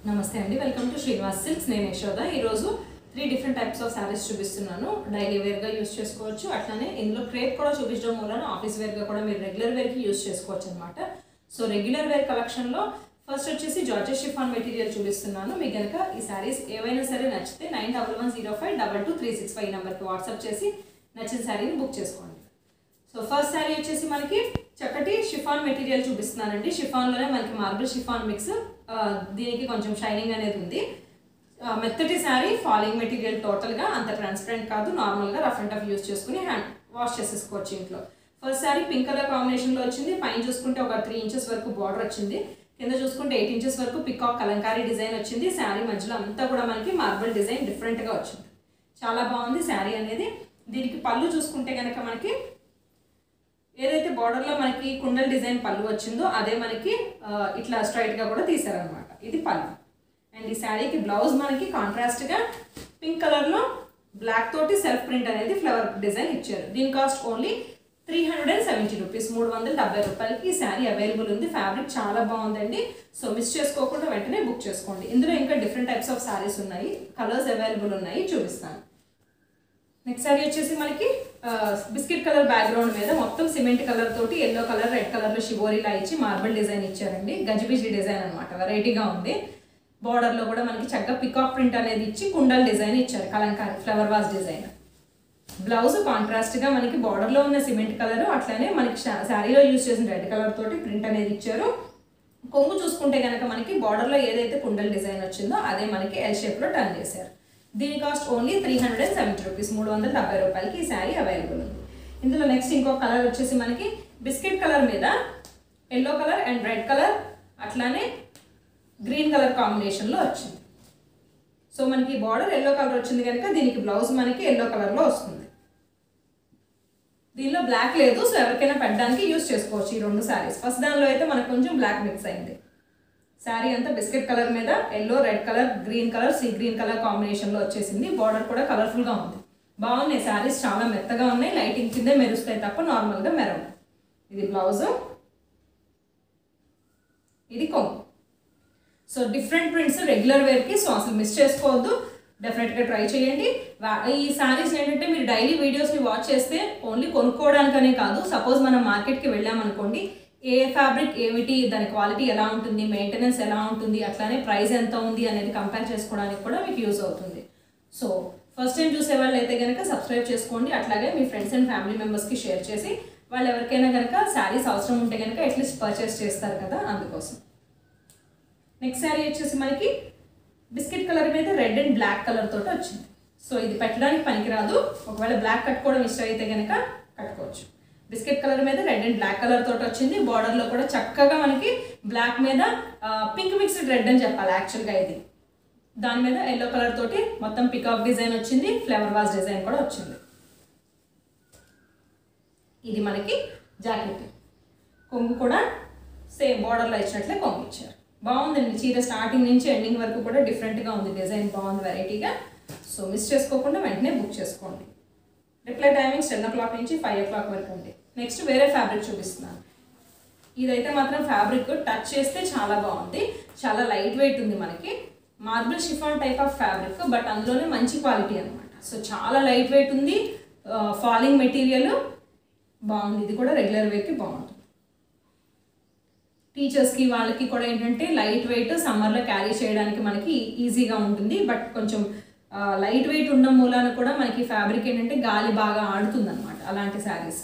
నమస్తే అండి welcome to Srinivas silks నేను యశోద ఈరోజు three different types of saris చూపిస్తున్నాను డైలీ వేర్గా యూస్ చేసుకోవచ్చు అట్లానే ఇందులో క్రేప్ కూడా చూపించడం మూలన ఆఫీస్ వేర్గా కూడా మీరు రెగ్యులర్ వేర్కి యూస్ చేసుకోవచ్చు అనమాట సో రెగ్యులర్ వేర్ కలెక్షన్లో ఫస్ట్ వచ్చేసి జార్జెస్ షిఫాన్ మెటీరియల్ చూపిస్తున్నాను మీకు కనుక ఈ శారీస్ ఏవైనా సరే నచ్చితే nine double one zero five double two three six five నెంబర్కి వాట్సాప్ చేసి నచ్చిన శారీని బుక్ చేసుకోండి సో ఫస్ట్ శారీ వచ్చేసి మనకి చక్కటి షిఫాన్ మెటీరియల్ చూపిస్తున్నానండి షిఫాన్లోనే మనకి మార్బుల్ షిఫాన్ మిక్స్ దీనికి కొంచెం షైనింగ్ అనేది ఉంది ఆ, మెత్తటి శారీ ఫాలింగ్ మెటీరియల్ టోటల్గా అంత ట్రాన్స్పరెంట్ కాదు నార్మల్గా రఫ్ అండ్ టఫ్ యూస్ చేసుకుని హ్యాండ్ వాష్ చేసేసుకోవచ్చు ఇంట్లో ఫస్ట్ శారీ పింక్ కలర్ కాంబినేషన్లో వచ్చింది పైన చూసుకుంటే ఒక త్రీ ఇంచెస్ వరకు బార్డర్ వచ్చింది కింద చూసుకుంటే ఎయిట్ ఇంచెస్ వరకు పికాక్ కలంకారీ డిజైన్ వచ్చింది శారీ మధ్యలో అంతా కూడా మనకి మార్బుల్ డిజైన్ డిఫరెంట్గా వచ్చింది చాలా బాగుంది శారీ అనేది దీనికి పళ్ళు చూసుకుంటే కనుక మనకి ఏదైతే బార్డర్లో మనకి కుండల్ డిజైన్ పళ్ళు వచ్చిందో అదే మనకి ఆ, ఇట్లా స్ట్రైట్గా కూడా తీసారనమాట ఇది పళ్ళు అండ్ ఈ శారీకి బ్లౌజ్ మనకి కాంట్రాస్ట్గా పింక్ కలర్లో బ్లాక్ తోటి సెల్ఫ్ ప్రింట్ అనేది ఫ్లవర్ డిజైన్ ఇచ్చారు దీని cost only three hundred and seventy rupees మూడు వందల డెబ్బై రూపాయలకి ఈ శారీ అవైలబుల్ ఉంది ఫ్యాబ్రిక్ చాలా బాగుందండి సో మిస్ చేసుకోకుండా వెంటనే బుక్ చేసుకోండి ఇందులో ఇంకా డిఫరెంట్ టైప్స్ ఆఫ్ శారీస్ ఉన్నాయి కలర్స్ అవైలబుల్ ఉన్నాయి చూపిస్తాను నెక్స్ట్ సారీ వచ్చేసి మనకి బిస్కెట్ కలర్ బ్యాక్గ్రౌండ్ మీద మొత్తం సిమెంట్ కలర్ తోటి ఎల్లో కలర్ రెడ్ కలర్ లో షిబోరీలా ఇచ్చి మార్బుల్ డిజైన్ ఇచ్చారండి గజిబిజి డిజైన్ అనమాట వెరైటీగా ఉంది బార్డర్ లో కూడా మనకి చక్కగా పికాక్ ప్రింట్ అనేది ఇచ్చి కుండల్ డిజైన్ ఇచ్చారు kalamkari flower vase design blouse contrast గా మనకి బార్డర్ లో ఉన్న సిమెంట్ కలర్ అట్లానే మనకి శారీలో యూజ్ చేసిన రెడ్ కలర్ తోటి ప్రింట్ అనేది ఇచ్చారు కొంగు చూసుకుంటే కనుక మనకి border లో ఏదైతే కుండల్ డిజైన్ వచ్చిందో అదే మనకి ఎల్ షేప్ లో టర్న్ చేశారు దీని cost only three hundred and seventy rupees మూడు వందల డెబ్బై రూపాయలకి ఈ శారీ అవైలబుల్ ఉంది ఇందులో నెక్స్ట్ ఇంకో కలర్ వచ్చేసి మనకి బిస్కెట్ కలర్ మీద yellow colour and red colour అట్లానే గ్రీన్ కలర్ కాంబినేషన్లో వచ్చింది సో మనకి బార్డర్ ఎల్లో కలర్ వచ్చింది కనుక దీనికి బ్లౌజ్ మనకి ఎల్లో కలర్లో వస్తుంది దీనిలో బ్లాక్ లేదు సో ఎవరికైనా పెట్టడానికి యూస్ చేసుకోవచ్చు ఈ రెండు శారీస్ ఫస్ట్ దానిలో అయితే మనకు కొంచెం బ్లాక్ మిక్స్ అయింది శారీ అంతా బిస్కెట్ కలర్ మీద yellow red colour green colour sea green colour కాంబినేషన్లో వచ్చేసింది బార్డర్ కూడా కలర్ఫుల్గా ఉంది బాగున్నాయి శారీస్ చాలా మెత్తగా ఉన్నాయి లైటింగ్ కిందే మెరుస్తాయి తప్ప నార్మల్గా మెరవు ఇది బ్లౌజ్ ఇది కొంగు సో డిఫరెంట్ ప్రింట్స్ రెగ్యులర్ వేర్కి సో అసలు మిస్ చేసుకోవద్దు డెఫినెట్గా ట్రై చేయండి వా- ఈ శారీస్ ఏంటంటే మీరు డైలీ వీడియోస్ని వాచ్ చేస్తే ఓన్లీ కొనుక్కోవడానికనే కాదు సపోజ్ మనం మార్కెట్కి వెళ్ళామనుకోండి ఏ ఫ్యాబ్రిక్ ఏమిటి దాని క్వాలిటీ ఎలా ఉంటుంది మెయింటెనెన్స్ ఎలా ఉంటుంది అట్లానే ప్రైస్ ఎంత ఉంది అనేది కంపేర్ చేసుకోవడానికి కూడా మీకు యూజ్ అవుతుంది సో ఫస్ట్ టైం చూసే వాళ్ళు అయితే కనుక సబ్స్క్రైబ్ చేసుకోండి అట్లాగే మీ ఫ్రెండ్స్ అండ్ ఫ్యామిలీ మెంబర్స్కి షేర్ చేసి వాళ్ళు ఎవరికైనా కనుక శారీస్ అవసరం ఉంటే కనుక అట్లీస్ట్ పర్చేస్ చేస్తారు కదా అందుకోసం నెక్స్ట్ శారీ వచ్చేసి మనకి బిస్కెట్ కలర్ మీద రెడ్ అండ్ బ్లాక్ కలర్ తోటి వచ్చింది సో ఇది పెట్టడానికి పనికిరాదు ఒకవేళ బ్లాక్ కట్టుకోవడం ఇష్టం అయితే కనుక కట్టుకోవచ్చు బిస్కెట్ కలర్ మీద రెడ్ అండ్ బ్లాక్ కలర్ తోటి వచ్చింది Border లో కూడా చక్కగా మనకి బ్లాక్ మీద పింక్ మిక్స్డ్ రెడ్ అని చెప్పాలి యాక్చువల్గా ఇది దాని మీద ఎల్లో కలర్ తోటి మొత్తం పికాక్ డిజైన్ వచ్చింది ఫ్లవర్ వాజ్ డిజైన్ కూడా వచ్చింది ఇది మనకి జాకెట్ కొంగు కూడా సేమ్ బార్డర్లో ఇచ్చినట్లే కొంగు ఇచ్చారు బాగుందండి చీర స్టార్టింగ్ నుంచి ఎండింగ్ వరకు కూడా డిఫరెంట్గా ఉంది డిజైన్ బాగుంది వెరైటీగా సో మిస్ చేసుకోకుండా వెంటనే బుక్ చేసుకోండి reply timings ten o'clock నుంచి ఫైవ్ ఓ క్లాక్ వరకు ఉంది నెక్స్ట్ వేరే ఫ్యాబ్రిక్ చూపిస్తున్నాను ఇదైతే మాత్రం ఫ్యాబ్రిక్ టచ్ చేస్తే చాలా బాగుంది చాలా లైట్ వెయిట్ ఉంది మనకి marble chiffon type of fabric but అందులోనే మంచి క్వాలిటీ అనమాట సో చాలా లైట్ వెయిట్ ఉంది ఫాలింగ్ మెటీరియల్ బాగుంది ఇది కూడా రెగ్యులర్ వేర్కి బాగుంటుంది టీచర్స్కి వాళ్ళకి కూడా ఏంటంటే లైట్ వెయిట్ సమ్మర్లో క్యారీ చేయడానికి మనకి ఈజీగా ఉంటుంది బట్ కొంచెం లైట్ వెయిట్ ఉండడం మూలాన కూడా మనకి ఫ్యాబ్రిక్ ఏంటంటే గాలి బాగా ఆడుతుంది అనమాట అలాంటి శారీస్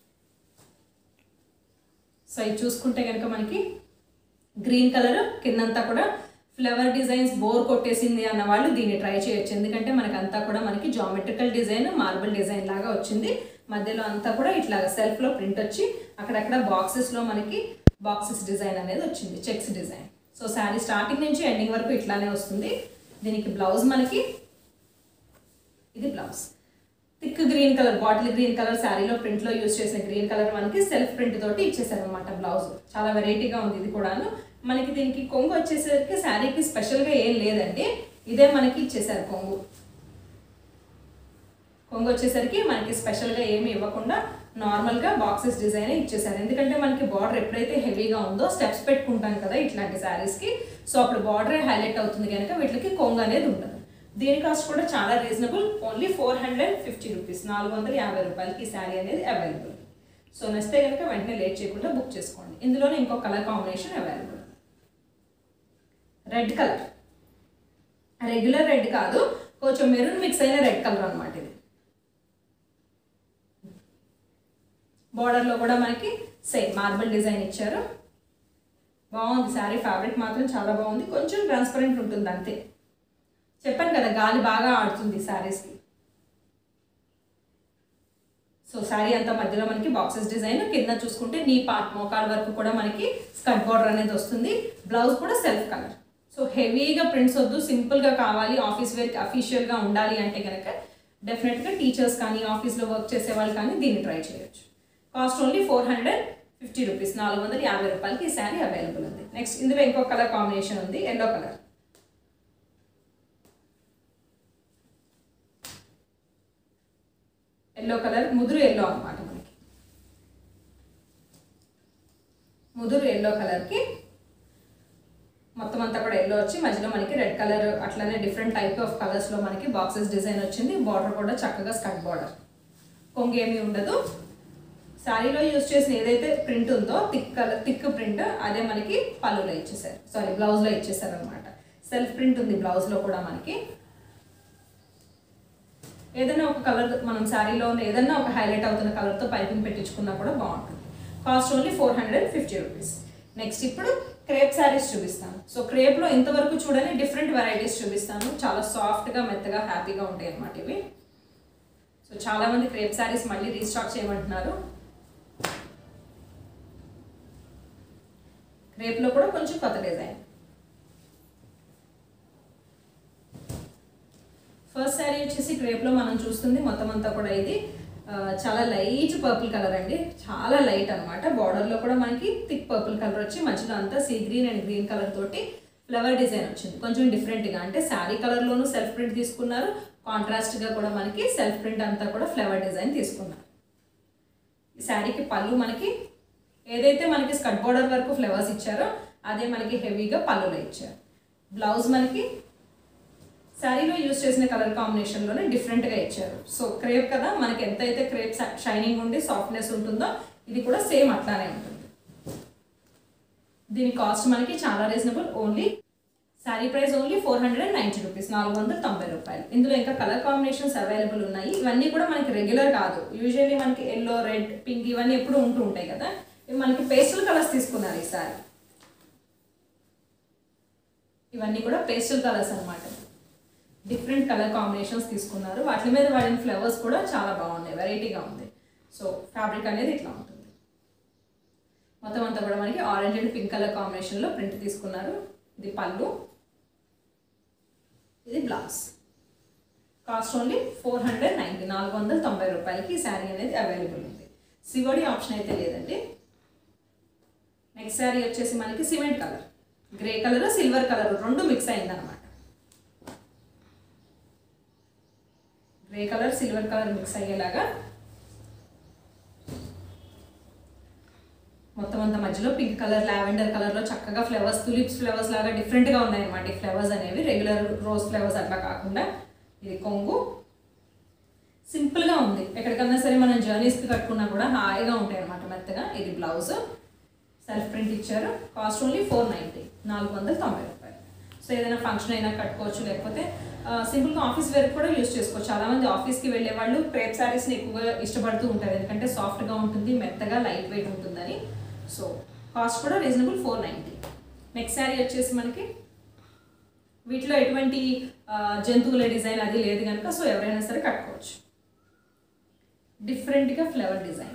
సో ఇది చూసుకుంటే కనుక మనకి గ్రీన్ కలర్ కిందంతా కూడా ఫ్లవర్ డిజైన్స్ బోర్ కొట్టేసింది అన్న వాళ్ళు దీన్ని ట్రై చేయొచ్చు ఎందుకంటే మనకి అంతా కూడా మనకి జామెట్రికల్ డిజైన్ మార్బుల్ డిజైన్ లాగా వచ్చింది మధ్యలో అంతా కూడా ఇట్లా సెల్ఫ్లో ప్రింట్ వచ్చి అక్కడక్కడ బాక్సెస్లో మనకి బాక్సెస్ డిజైన్ అనేది వచ్చింది checks design so sari starting నుంచి ఎండింగ్ వరకు ఇట్లానే వస్తుంది దీనికి బ్లౌజ్ మనకి ఇది blouse thick green colour bottle green colour శారీలో ప్రింట్లో యూజ్ చేసిన గ్రీన్ కలర్ మనకి సెల్ఫ్ ప్రింట్ తోటి ఇచ్చేసారు అనమాట బ్లౌజ్ చాలా వెరైటీగా ఉంది ఇది కూడాను మనకి దీనికి కొంగు వచ్చేసరికి శారీకి స్పెషల్గా ఏం లేదండి ఇదే మనకి ఇచ్చేసారు కొంగు కొంగు వచ్చేసరికి మనకి స్పెషల్గా ఏమి ఇవ్వకుండా నార్మల్గా బాక్సెస్ డిజైన్ ఇచ్చేసారు ఎందుకంటే మనకి బార్డర్ ఎప్పుడైతే హెవీగా ఉందో స్టెప్స్ పెట్టుకుంటాం కదా ఇట్లాంటి శారీస్కి సో అప్పుడు బార్డర్ హైలైట్ అవుతుంది కనుక వీటికి కొంగు అనేది ఉండదు దీని కాస్ట్ కూడా చాలా reasonable only four hundred fifty rupees నాలుగు వందల యాభై రూపాయలకి ఈ శారీ అనేది అవైలబుల్ సో నచ్చితే కనుక వెంటనే లేట్ చేయకుండా బుక్ చేసుకోండి ఇందులోనే ఇంకో colour combination available red colour regular red కాదు కొంచెం మెరూన్ మిక్స్ అయిన రెడ్ కలర్ అనమాట ఇది బార్డర్లో కూడా మనకి సేమ్ మార్బుల్ డిజైన్ ఇచ్చారు బాగుంది శారీ ఫ్యాబ్రిక్ మాత్రం చాలా బాగుంది కొంచెం ట్రాన్స్పరెంట్ ఉంటుంది అంతే చెప్పాను కదా గాలి బాగా ఆడుతుంది శారీస్కి సో శారీ అంతా మధ్యలో మనకి బాక్సెస్ డిజైన్ కింద చూసుకుంటే నీ పార్ట్ మోకాల వరకు కూడా మనకి స్కర్ట్ బార్డర్ అనేది వస్తుంది బ్లౌజ్ కూడా సెల్ఫ్ కలర్ సో హెవీగా ప్రింట్స్ వద్దు సింపుల్గా కావాలి ఆఫీస్ వేర్కి అఫీషియల్గా ఉండాలి అంటే కనుక డెఫినెట్గా టీచర్స్ కానీ ఆఫీస్లో వర్క్ చేసే వాళ్ళు కానీ దీన్ని ట్రై చేయొచ్చు cost only four hundred fifty rupees నాలుగు వందల యాభై రూపాయలకి ఈ శారీ అవైలబుల్ ఉంది నెక్స్ట్ ఇందులో ఇంకో కలర్ కాంబినేషన్ ఉంది ఎల్లో కలర్ ఎల్లో కలర్ ముదురు ఎల్లో అనమాట మనకి ముదురు ఎల్లో కలర్కి మొత్తం అంతా కూడా ఎల్లో వచ్చి మధ్యలో మనకి రెడ్ కలర్ అట్లానే డిఫరెంట్ టైప్ ఆఫ్ కలర్స్లో మనకి బాక్సెస్ డిజైన్ వచ్చింది బార్డర్ కూడా చక్కగా స్కట్ బార్డర్ కొంగేమీ ఉండదు శారీలో యూజ్ చేసిన ఏదైతే ప్రింట్ ఉందో థిక్ కలర్ థిక్ ప్రింట్ అదే మనకి పళ్ళులో ఇచ్చేసారు సారీ బ్లౌజ్లో ఇచ్చేసారు అనమాట సెల్ఫ్ ప్రింట్ ఉంది బ్లౌజ్లో కూడా మనకి ఏదైనా ఒక కలర్ మనం శారీలో ఉన్న ఏదైనా ఒక హైలైట్ అవుతున్న కలర్తో పైపింగ్ పెట్టించుకున్నా కూడా బాగుంటుంది cost only four hundred fifty rupees next ఇప్పుడు క్రేప్ శారీస్ చూపిస్తాను సో క్రేప్లో ఇంతవరకు చూడని డిఫరెంట్ వెరైటీస్ చూపిస్తాను చాలా సాఫ్ట్గా మెత్తగా హ్యాపీగా ఉంటాయి అన్నమాట ఇవి సో చాలామంది క్రేప్ శారీస్ మళ్ళీ రీస్టాక్ చేయమంటున్నారు క్రేప్లో కూడా కొంచెం కొత్త డిజైన్ ఫస్ట్ శారీ వచ్చేసి క్రేప్లో మనం చూస్తుంది మొత్తం అంతా కూడా ఇది ఆ, చాలా లైట్ పర్పుల్ కలర్ అండి చాలా లైట్ అనమాట బార్డర్లో కూడా మనకి థిక్ పర్పుల్ కలర్ వచ్చి మధ్యలో అంతా sea green and green colour తోటి ఫ్లవర్ డిజైన్ వచ్చింది కొంచెం డిఫరెంట్గా అంటే శారీ కలర్లోనూ సెల్ఫ్ ప్రింట్ తీసుకున్నారు కాంట్రాస్ట్గా కూడా మనకి సెల్ఫ్ ప్రింట్ అంతా కూడా ఫ్లవర్ డిజైన్ తీసుకున్నారు ఈ శారీకి పళ్ళు మనకి ఏదైతే మనకి స్కట్ బార్డర్ వరకు ఫ్లవర్స్ ఇచ్చారో అదే మనకి హెవీగా పళ్ళులో ఇచ్చారు బ్లౌజ్ మనకి శారీలో యూజ్ చేసిన కలర్ కాంబినేషన్లోనే డిఫరెంట్గా ఇచ్చారు సో క్రేప్ కదా మనకి ఎంతైతే క్రేప్ షైనింగ్ ఉండి సాఫ్ట్నెస్ ఉంటుందో ఇది కూడా సేమ్ అట్లానే ఉంటుంది దీని కాస్ట్ మనకి చాలా reasonable only sari price only four hundred and ninety rupees నాలుగు వందల తొంభై రూపాయలు ఇందులో ఇంకా కలర్ కాంబినేషన్స్ అవైలబుల్ ఉన్నాయి ఇవన్నీ కూడా మనకి రెగ్యులర్ కాదు యూజువల్లీ మనకి ఎల్లో రెడ్ పింక్ ఇవన్నీ ఎప్పుడు ఉంటూ ఉంటాయి కదా ఇవి మనకి పేస్టల్ కలర్స్ తీసుకున్నారు ఈసారి ఇవన్నీ కూడా పేస్టల్ కలర్స్ అన్నమాట డిఫరెంట్ కలర్ కాంబినేషన్స్ తీసుకున్నారు వాటి మీద వాడిన ఫ్లవర్స్ కూడా చాలా బాగున్నాయి వెరైటీగా ఉంది సో ఫ్యాబ్రిక్ అనేది ఇట్లా ఉంటుంది మొత్తం అంతా కూడా మనకి ఆరెంజ్ అండ్ పింక్ కలర్ కాంబినేషన్లో ప్రింట్ తీసుకున్నారు ఇది పళ్ళు ఇది blouse cost only four hundred ninety నాలుగు వందల తొంభై రూపాయలకి ఈ శారీ అనేది అవైలబుల్ ఉంది సివడి ఆప్షన్ అయితే లేదండి నెక్స్ట్ శారీ వచ్చేసి మనకి cement colour grey colour silver colour రెండు మిక్స్ అయిందనమాట grey colour silver colour mix అయ్యేలాగా మొత్తం అంతా మధ్యలో పింక్ కలర్ లావెండర్ కలర్లో చక్కగా ఫ్లవర్స్ తులిప్స్ ఫ్లవర్స్ లాగా డిఫరెంట్గా ఉన్నాయన్నమాట ఈ ఫ్లవర్స్ అనేవి రెగ్యులర్ రోజ్ ఫ్లవర్స్ అట్లా కాకుండా ఇది కొంగు సింపుల్గా ఉంది ఎక్కడికన్నా సరే మనం జర్నీస్కి కట్టుకున్నా కూడా హాయిగా ఉంటాయి అనమాట మెత్తగా ఇది బ్లౌజ్ సెల్ఫ్ ప్రింట్ ఇచ్చారు కాస్ట్ ఓన్లీ ఫోర్ నైంటీ నాలుగు వందల తొంభై రూపాయలు సో ఏదైనా ఫంక్షన్ అయినా కట్టుకోవచ్చు లేకపోతే సింపుల్గా ఆఫీస్ వేర్ కూడా యూస్ చేసుకోవచ్చు చాలామంది ఆఫీస్కి వెళ్ళే వాళ్ళు క్రేప్ శారీస్ని ఎక్కువగా ఇష్టపడుతూ ఉంటారు ఎందుకంటే సాఫ్ట్గా ఉంటుంది మెత్తగా లైట్ వెయిట్ ఉంటుందని సో కాస్ట్ కూడా reasonable four ninety next sari వచ్చేసి మనకి వీటిలో ఎటువంటి ఆ, జంతువుల డిజైన్ అది లేదు కనుక సో ఎవరైనా సరే కట్టుకోవచ్చు డిఫరెంట్గా ఫ్లవర్ డిజైన్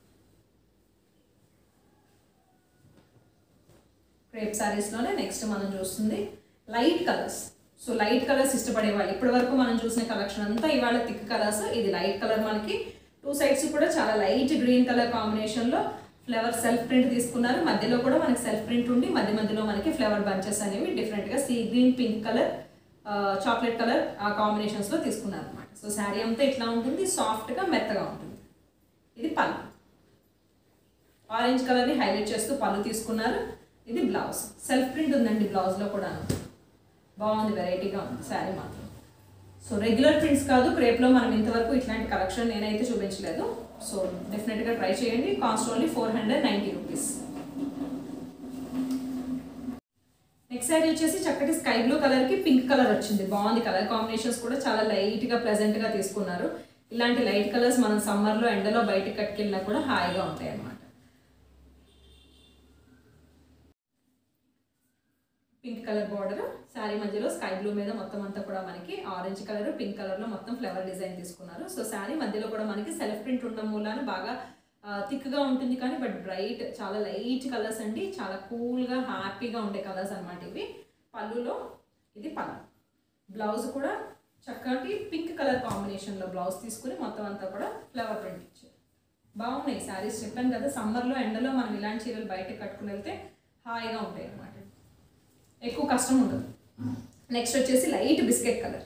క్రేప్ శారీస్లోనే నెక్స్ట్ మనం చూస్తుంది light colours so light colours ఇష్టపడే వాళ్ళు ఇప్పటి వరకు మనం చూసిన కలెక్షన్ అంతా ఇవాళ థిక్ కలర్స్ ఇది లైట్ కలర్ మనకి టూ సైడ్స్ కూడా చాలా లైట్ గ్రీన్ కలర్ కాంబినేషన్లో ఫ్లవర్ సెల్ఫ్ ప్రింట్ తీసుకున్నారు మధ్యలో కూడా మనకి సెల్ఫ్ ప్రింట్ ఉండి మధ్య మధ్యలో మనకి ఫ్లవర్ బంచెస్ అనేవి డిఫరెంట్గా sea green pink colour chocolate colour ఆ కాంబినేషన్స్లో తీసుకున్నారు అనమాట సో శారీ అంతా ఇట్లా ఉంటుంది సాఫ్ట్గా మెత్తగా ఉంటుంది ఇది పళ్ళు ఆరెంజ్ కలర్ని హైలైట్ చేస్తూ పళ్ళు తీసుకున్నారు ఇది బ్లౌజ్ సెల్ఫ్ ప్రింట్ ఉందండి బ్లౌజ్లో కూడా బాగుంది వెరైటీగా ఉంది శారీ మాత్రం సో రెగ్యులర్ ప్రింట్స్ కాదు క్రేప్లో మనం ఇంతవరకు ఇట్లాంటి కలెక్షన్ నేనైతే చూపించలేదు సో డెఫినెట్గా ట్రై చేయండి cost only four hundred ninety rupees next sari వచ్చేసి చక్కటి స్కై బ్లూ కలర్ కి పింక్ కలర్ వచ్చింది బాగుంది కలర్ కాంబినేషన్స్ కూడా చాలా లైట్ గా ప్లెజెంట్ గా తీసుకున్నారు ఇలాంటి లైట్ కలర్స్ మనం సమ్మర్ లో ఎండలో బయటకు కట్టుకెళ్ళినా కూడా హాయిగా ఉంటాయి అన్నమాట పింక్ కలర్ బార్డర్ శారీ మధ్యలో స్కై బ్లూ మీద మొత్తం అంతా కూడా మనకి ఆరెంజ్ కలర్ పింక్ కలర్ లో మొత్తం ఫ్లవర్ డిజైన్ తీసుకున్నారు సో శారీ మధ్యలో కూడా మనకి సెల్ఫ్ ప్రింట్ ఉండడం మూలాన బాగా థిక్గా ఉంటుంది కానీ బట్ బ్రైట్ చాలా లైట్ కలర్స్ అండి చాలా కూల్గా హ్యాపీగా ఉండే కలర్స్ అన్నమాట ఇవి పళ్ళులో ఇది పళ్ళు బ్లౌజ్ కూడా చక్కటి పింక్ కలర్ కాంబినేషన్లో బ్లౌజ్ తీసుకుని మొత్తం అంతా కూడా ఫ్లవర్ ప్రింట్ ఇచ్చారు బాగున్నాయి శారీస్ చెప్పాను కదా సమ్మర్లో ఎండలో మనం ఇలాంటి చీరలు బయటకు కట్టుకుని వెళ్తే హాయిగా ఉంటాయి అన్నమాట ఎక్కువ కష్టం ఉండదు నెక్స్ట్ వచ్చేసి లైట్ బిస్కెట్ కలర్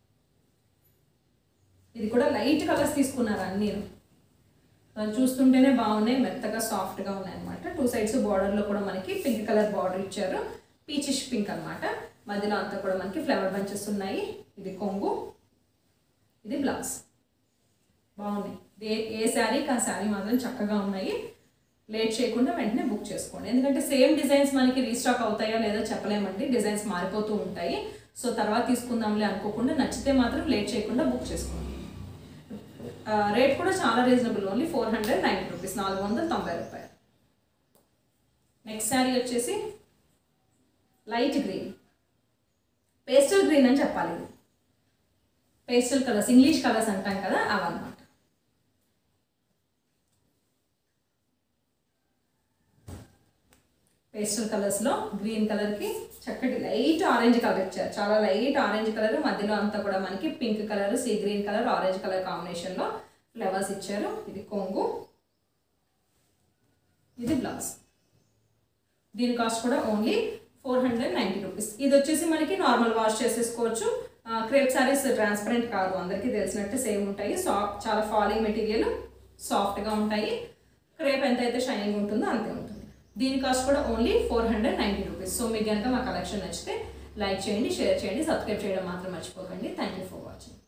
ఇది కూడా లైట్ కలర్స్ తీసుకున్నారు అన్నీ అవి చూస్తుంటేనే బాగున్నాయి మెత్తగా సాఫ్ట్గా ఉన్నాయి అనమాట టూ సైడ్స్ బార్డర్లో కూడా మనకి పింక్ కలర్ బార్డర్ ఇచ్చారు పీచిష్ పింక్ అన్నమాట మధ్యలో అంతా కూడా మనకి ఫ్లవర్ బంచెస్ ఉన్నాయి ఇది కొంగు ఇది బ్లౌజ్ బాగున్నాయి ఏ ఏ శారీకి ఆ శారీ మాత్రం చక్కగా ఉన్నాయి లేట్ చేయకుండా వెంటనే బుక్ చేసుకోండి ఎందుకంటే సేమ్ డిజైన్స్ మనకి రీస్టాక్ అవుతాయా లేదో చెప్పలేమండి డిజైన్స్ మారిపోతూ ఉంటాయి సో తర్వాత తీసుకుందాంలే అనుకోకుండా నచ్చితే మాత్రం లేట్ చేయకుండా బుక్ చేసుకోండి రేట్ కూడా చాలా reasonable only four hundred ninety rupees నాలుగు వందల తొంభై రూపాయలు నెక్స్ట్ శారీ వచ్చేసి లైట్ గ్రీన్ పేస్టల్ గ్రీన్ అని చెప్పాలి ఇది పేస్టల్ కలర్స్ ఇంగ్లీష్ కలర్స్ అంటాం కదా అవన్నమాట పేస్టల్ కలర్స్లో గ్రీన్ కలర్కి చక్కటి లైట్ ఆరెంజ్ కలర్ ఇచ్చారు చాలా లైట్ ఆరెంజ్ కలర్ మధ్యలో అంతా కూడా మనకి pink colour sea green colour orange colour కాంబినేషన్లో ఫ్లవర్స్ ఇచ్చారు ఇది కొంగు ఇది బ్లౌజ్ దీని కాస్ట్ కూడా only four hundred ninety rupees ఇది వచ్చేసి మనకి నార్మల్ వాష్ చేసేసుకోవచ్చు క్రేప్ సారీస్ ట్రాన్స్పరెంట్ కాదు అందరికీ తెలిసినట్టు సేమ్ ఉంటాయి సాఫ్ట్ చాలా ఫాలింగ్ మెటీరియల్ సాఫ్ట్గా ఉంటాయి క్రేప్ ఎంత అయితే షైనింగ్ ఉంటుందో అంతే ఉంటుంది దీని కాస్ట్ కూడా only four hundred ninety rupees so మీకు కనుక మా కలెక్షన్ నచ్చితే లైక్ చేయండి షేర్ చేయండి సబ్స్క్రైబ్ చేయడం మాత్రం మర్చిపోకండి థ్యాంక్ యూ ఫర్ వాచింగ్